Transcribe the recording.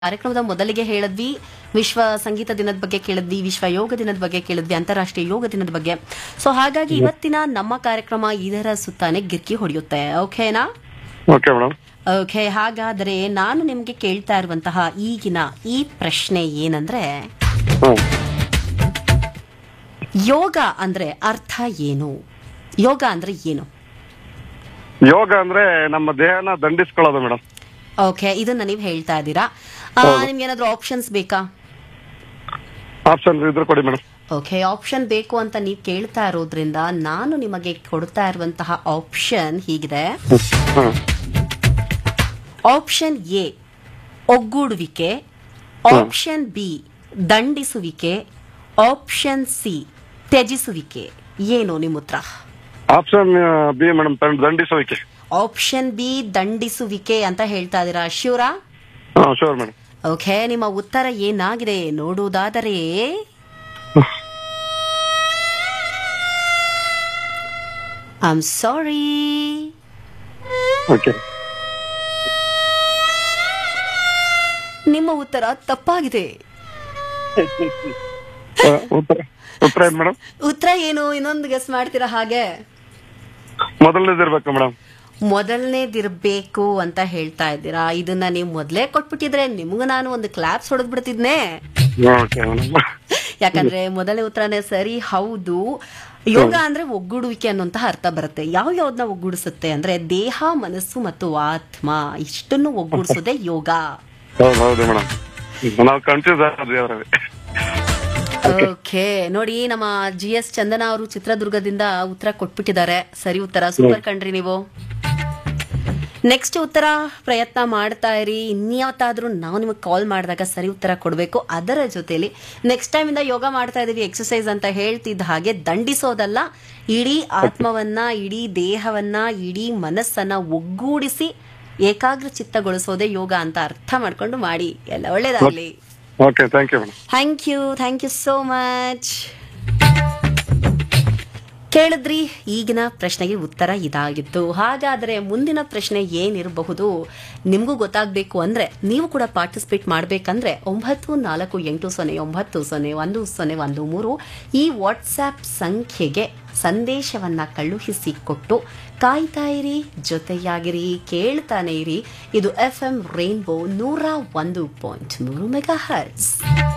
ಕಾರ್ಯಕ್ರಮದ ಮೊದಲಿಗೆ ಹೇಳಿದ್ವಿ ವಿಶ್ವ ಸಂಗೀತ ದಿನದ ಬಗ್ಗೆ ಕೇಳಿದ್ವಿ ವಿಶ್ವ ಯೋಗ ದಿನದ ಬಗ್ಗೆ ಕೇಳಿದ್ವಿ ಅಂತಾರಾಷ್ಟ್ರೀಯ ಯೋಗ ದಿನದ ಬಗ್ಗೆ ಸೊ ಹಾಗಾಗಿ ಇವತ್ತಿನ ನಮ್ಮ ಕಾರ್ಯಕ್ರಮ ಇದರ ಸುತ್ತಾನೆ ಗಿರ್ಕಿ ಹೊಡೆಯುತ್ತೆ ಓಕೆನಾ ಓಕೆ ಮೇಡಮ್ ಓಕೆ ಹಾಗಾದರೆ ನಾನು ನಿಮಗೆ ಕೇಳ್ತಾ ಇರುವಂತಹ ಈಗಿನ ಈ ಪ್ರಶ್ನೆ ಏನಂದ್ರೆ ಹ್ಮ್ ಯೋಗ ಅಂದ್ರೆ ಅರ್ಥ ಏನು ಯೋಗ ಅಂದ್ರೆ ಏನು ಯೋಗ ಅಂದ್ರೆ ನಮ್ಮ ದೇಹನ ದಂಡಿಸ್ಕೊಳ್ಳೋದು ಮೇಡಮ್ ಓಕೆ ಇದನ್ನ ನೀವು ಹೇಳ್ತಾ ಇದ್ದೀರಾ ನಿಮ್ಗೆ ಏನಾದ್ರು ಆಪ್ಷನ್ಸ್ ಬೇಕಾ ಆಪ್ಷನ್ ಇದ್ರೆ ಕೊಡಿ ಮೇಡಮ್ ಓಕೆ ಆಪ್ಷನ್ ಬೇಕು ಅಂತ ನೀವು ಕೇಳ್ತಾ ಇರೋದ್ರಿಂದ ನಾನು ನಿಮಗೆ ಕೊಡ್ತಾ ಇರುವಂತಹ ಆಪ್ಷನ್ ಹೀಗಿದೆ ಹ್ಮ್ ಆಪ್ಷನ್ ಎ ಒಗ್ಗೂಡುವಿಕೆ ಆಪ್ಷನ್ ಬಿ ದಂಡಿಸುವಿಕೆ ಆಪ್ಷನ್ ಸಿ ತ್ಯಜಿಸುವಿಕೆ ಏನು ನಿಮ್ಮ ಉತ್ತರ ಆಪ್ಷನ್ ಬಿ ಮೇಡಮ್ ದಂಡಿಸೋಕೆ ಆಪ್ಷನ್ ಬಿ ದಂಡಿಸುವಿಕೆ ಅಂತ ಹೇಳ್ತಾ ಇದ್ದೀರಾ ಶಿವರಾ ಹಾ ಶೋರ್ ಮೇಡಮ್ ಓಕೆ ನಿಮ್ಮ ಉತ್ತರ ಏನಾಗಿದೆ ನೋಡುವುದಾದರೆ ಐ ಆಮ್ ಸಾರಿ ಓಕೆ ನಿಮ್ಮ ಉತ್ತರ ತಪ್ಪಾಗಿದೆ ಉತ್ತರ ಉತ್ತರ ಏನ್ ಮೇಡಮ್ ಉತ್ತರ ಏನು ಇನ್ನೊಂದು ಗೆಸ್ ಮಾಡ್ತೀರಾ ಹಾಗೆ ಮೊದಲನೇದಿರ್ಬೇಕು ಮೇಡಮ್ ಮೊದಲನೇದಿರ್ಬೇಕು ಅಂತ ಹೇಳ್ತಾ ಇದ್ದೀರಾ ಇದನ್ನ ನೀವು ಮೊದಲೇ ಕೊಟ್ಬಿಟ್ಟಿದ್ರೆ ನಿಮ್ಗೂ ನಾನು ಒಂದು ಕ್ಲಾಪ್ಸ್ ಹೊಡೆದ್ ಬಿಡ್ತಿದ್ನೆ ಓಕೆ ಮೇಡಮ್ ಯಾಕಂದ್ರೆ ಮೊದಲನೇ ಉತ್ತರನೇ ಸರಿ ಹೌದು ಯೋಗ ಅಂದ್ರೆ ಒಗ್ಗೂಡುವಿಕೆ ಅನ್ನುವಂತಹ ಅರ್ಥ ಬರುತ್ತೆ ಯಾವ ಯಾವ್ದನ್ನ ಒಗ್ಗೂಡಿಸುತ್ತೆ ಅಂದ್ರೆ ದೇಹ ಮನಸ್ಸು ಮತ್ತು ಆತ್ಮ ಇಷ್ಟನ್ನು ಒಗ್ಗೂಡಿಸೋದೇ ಯೋಗ ಹೌದು ಹೌದು ಮೇಡಮ್ ನಾವು ಕನ್ಫ್ಯೂಸ್ ಆದ್ವಿ ಅವರಲ್ಲಿ ಓಕೆ ನೋಡಿ ನಮ್ಮ ಜಿ ಎಸ್ ಚಂದನ ಅವರು ಚಿತ್ರದುರ್ಗದಿಂದ ಉತ್ತರ ಕೊಟ್ಬಿಟ್ಟಿದ್ದಾರೆ ಸರಿ ಉತ್ತರ ಸೂಪರ್ ಕಂಡ್ರಿ ನೀವು ನೆಕ್ಸ್ಟ್ ಉತ್ತರ ಪ್ರಯತ್ನ ಮಾಡ್ತಾ ಇರಿ ಇನ್ಯಾವತ್ತಾದ್ರೂ ನಾವು ನಿಮಗೆ ಕಾಲ್ ಮಾಡಿದಾಗ ಸರಿ ಉತ್ತರ ಕೊಡಬೇಕು ಅದರ ಜೊತೆಲಿ ನೆಕ್ಸ್ಟ್ ಟೈಮ್ ಇಂದ ಯೋಗ ಮಾಡ್ತಾ ಇದೀವಿ ಎಕ್ಸರ್ಸೈಸ್ ಅಂತ ಹೇಳ್ತಿದ್ದ ಹಾಗೆ ದಂಡಿಸೋದಲ್ಲ ಇಡೀ ಆತ್ಮವನ್ನ ಇಡೀ ದೇಹವನ್ನ ಇಡೀ ಮನಸ್ಸನ್ನ ಒಗ್ಗೂಡಿಸಿ ಏಕಾಗ್ರ ಚಿತ್ತಗೊಳಿಸೋದೇ ಯೋಗ ಅಂತ ಅರ್ಥ ಮಾಡ್ಕೊಂಡು ಮಾಡಿ ಎಲ್ಲ ಒಳ್ಳೇದಾಗ್ಲಿ okay thank you madam thank you thank you so much ಕೇಳಿದ್ರಿ ಈಗಿನ ಪ್ರಶ್ನೆಗೆ ಉತ್ತರ ಇದಾಗಿತ್ತು ಹಾಗಾದರೆ ಮುಂದಿನ ಪ್ರಶ್ನೆ ಏನಿರಬಹುದು ನಿಮಗೂ ಗೊತ್ತಾಗಬೇಕು ಅಂದ್ರೆ ನೀವು ಕೂಡ ಪಾರ್ಟಿಸಿಪೇಟ್ ಮಾಡಬೇಕಂದ್ರೆ ಒಂಬತ್ತು ನಾಲ್ಕು ಎಂಟು ಸೊನ್ನೆ ಒಂಬತ್ತು ಸೊನ್ನೆ ಒಂದು ಸೊನ್ನೆ ಒಂದು ಮೂರು ಈ ವಾಟ್ಸ್ಆ್ಯಪ್ ಸಂಖ್ಯೆಗೆ ಸಂದೇಶವನ್ನ ಕಳುಹಿಸಿ ಕೊಟ್ಟು ಕಾಯ್ತಾ ಇರಿ ಜೊತೆಯಾಗಿರಿ ಕೇಳ್ತಾನೆ ಇರಿ ಇದು ಎಫ್ ಎಂ ರೈನ್ಬೋ ನೂರ ಒಂದು ಪಾಯಿಂಟ್ ಮೂರು ಮೆಗಾ ಹರ್ಟ್ಸ್